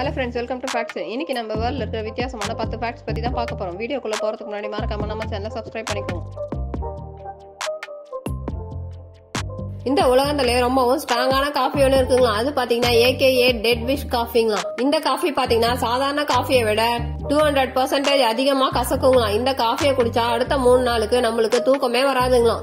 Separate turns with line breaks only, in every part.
hello friends welcome to facts இன்னைக்கு நம்ம வேர்ல்டில் இருக்கிற வித்தியாசமான பத்து ஃபேக்ட்ஸ் பற்றி தான் பார்க்க போகிறோம் வீடியோக்குள்ளே போகிறதுக்கு முன்னாடி மறக்காம நம்ம சேனலை சப்ஸ்கிரைப் பண்ணிக்கோங்க இந்த உலகத்துல ரொம்பவும் ஸ்ட்ராங்கான காஃபி ஒன்று இருக்குங்களா அது பாத்தீங்கன்னா ஏகேஏ டெட் விஷ் காஃபிங்களாம் இந்த காஃபி பாத்தீங்கன்னா சாதாரண காஃபியை விட டூ ஹண்ட்ரட் பர்சன்டேஜ் அதிகமா கசக்குங்களாம் இந்த காஃபியை குடிச்சா அடுத்த மூணு நாளுக்கு நம்மளுக்கு தூக்கமே வராதுங்களாம்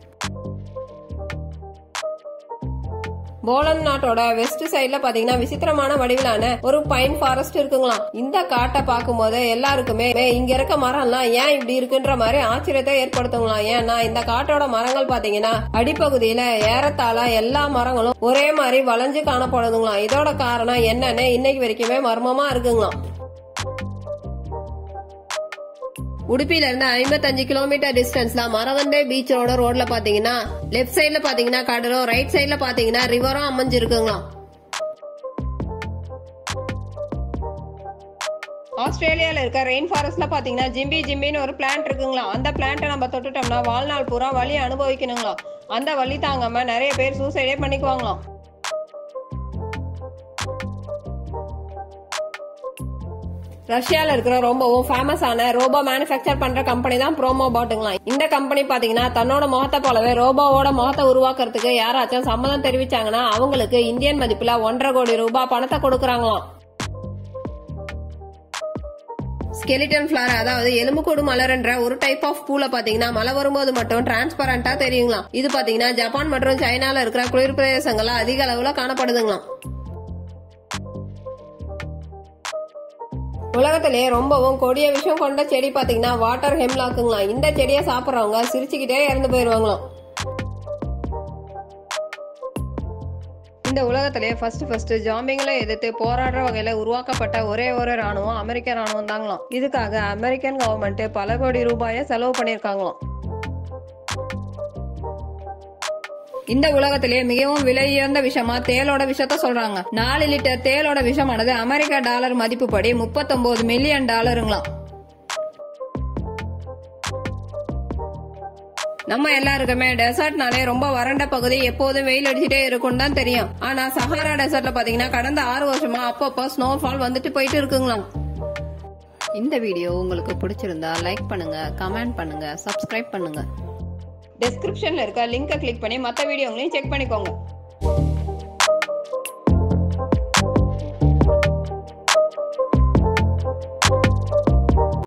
போலந்து நாட்டோட வெஸ்ட் சைடுல பாத்தீங்கன்னா விசித்திரமான வடிவிலான ஒரு பைன் ஃபாரஸ்ட் இருக்குங்களாம் இந்த காட்டை பார்க்கும்போது எல்லாருக்குமே "ஏ, இங்க இருக்க மரம்லாம் ஏன் இப்படி இருக்குன்ற மாதிரி ஆச்சரியத்தை ஏற்படுத்துங்களாம் ஏன்னா இந்த காட்டோட மரங்கள் பாத்தீங்கன்னா அடிப்பகுதியில ஏறத்தாழ எல்லா மரங்களும் ஒரே மாதிரி வளைஞ்சு காணப்படுதுங்களாம் இதோட காரணம் என்னன்னு இன்னைக்கு வரைக்குமே மர்மமா இருக்குங்களாம் உடுப்பில இருந்து ஐம்பத்தஞ்சு கிலோமீட்டர் டிஸ்டன்ஸ்ல மரவந்தே பீச்சோட ரோட்ல பாத்தீங்கன்னா லெஃப்ட் சைடுல பாத்தீங்கன்னா கடலும் ரைட் சைடுல பாத்தீங்கன்னா ரிவரும் அமைஞ்சிருக்குங்களாம் ஆஸ்திரேலியால இருக்க ரெயின் ஃபாரஸ்ட்ல பாத்தீங்கன்னா ஜிம்பி ஜிம்பின்னு ஒரு பிளான்ட் இருக்குங்களா அந்த பிளான்ட்டை நம்ம தொட்டுட்டோம்னா வாழ்நாள் பூரா வலி அனுபவிக்கணுங்களாம் அந்த வலி தாங்காம நிறைய பேர் சூசைடே பண்ணிக்குவாங்களாம் ரஷ்யால இருக்கிற ரொம்பவும் ஃபேமஸான ரோபோ மேனுஃபேக்சர் பண்ற கம்பெனி தான் ப்ரோமோ பாட்டுங்களாம் இந்த கம்பெனி பாத்தீங்கன்னா தன்னோட முகத்தை போலவே ரோபோவோட முகத்தை உருவாக்குறதுக்கு யாராச்சும் சம்மதம் தெரிவிச்சாங்கன்னா அவங்களுக்கு இந்தியன் மதிப்புல ஒன்றரை கோடி ரூபாய் பணத்தை கொடுக்கறாங்களாம் ஸ்கெலிட்டன் ஃபிளார் அதாவது எலும்புக்கூடு மலர்ன்ற ஒரு டைப் ஆஃப் பூல பாத்தீங்கன்னா மழை வரும்போது மட்டும் டிரான்ஸ்பரண்டா தெரியுங்களாம் இது பாத்தீங்கன்னா ஜப்பான் மற்றும் சைனால இருக்கிற குளிர் பிரதேசங்கள்ல அதிக அளவுல காணப்படுதுங்களாம் உலகத்திலே ரொம்பவும் கொடிய விஷம் கொண்ட செடி பாத்தீங்கன்னா வாட்டர் ஹெம்லாக்குங்களாம் இந்த செடியை சாப்பிடுறவங்க சிரிச்சுக்கிட்டே இறந்து போயிருவாங்களாம் இந்த உலகத்திலே ஃபர்ஸ்ட் ஃபர்ஸ்ட் ஜாம்பிங்களை எதிர்த்து போராடுற வகையில உருவாக்கப்பட்ட ஒரே ஒரு ராணுவம் அமெரிக்க ராணுவம் தாங்களாம் இதுக்காக அமெரிக்கன் கவர்மெண்ட் பல கோடி ரூபாயை செலவு பண்ணிருக்காங்களாம் இந்த உலகத்திலே மிகவும் விலையுயர்ந்த விஷமா தேலோட விஷத்தை சொல்றாங்க நாலு லிட்டர் தேலோட விஷமானது அமெரிக்க டாலர் மதிப்புப்படி முப்பத்தொன்பது மில்லியன் டாலருங்களாம் நம்ம எல்லாருக்குமே டெசர்ட்னாலே ரொம்ப வறண்ட பகுதி எப்போதும் வெயில் அடிச்சுட்டே இருக்கும் தான் தெரியும் ஆனா சஹாரா டெசர்ட்ல பாத்தீங்கன்னா கடந்த ஆறு வருஷமா அப்பப்போ ஸ்னோஃபால் வந்துட்டு போயிட்டு இருக்குங்களாம் இந்த வீடியோ உங்களுக்கு பிடிச்சிருந்தா லைக் பண்ணுங்க கமெண்ட் பண்ணுங்க சப்ஸ்கிரைப் பண்ணுங்க டெஸ்கிரிப்ஷன்ல இருக்க லிங்கை கிளிக் பண்ணி மற்ற வீடியோங்களையும் செக் பண்ணிக்கோங்க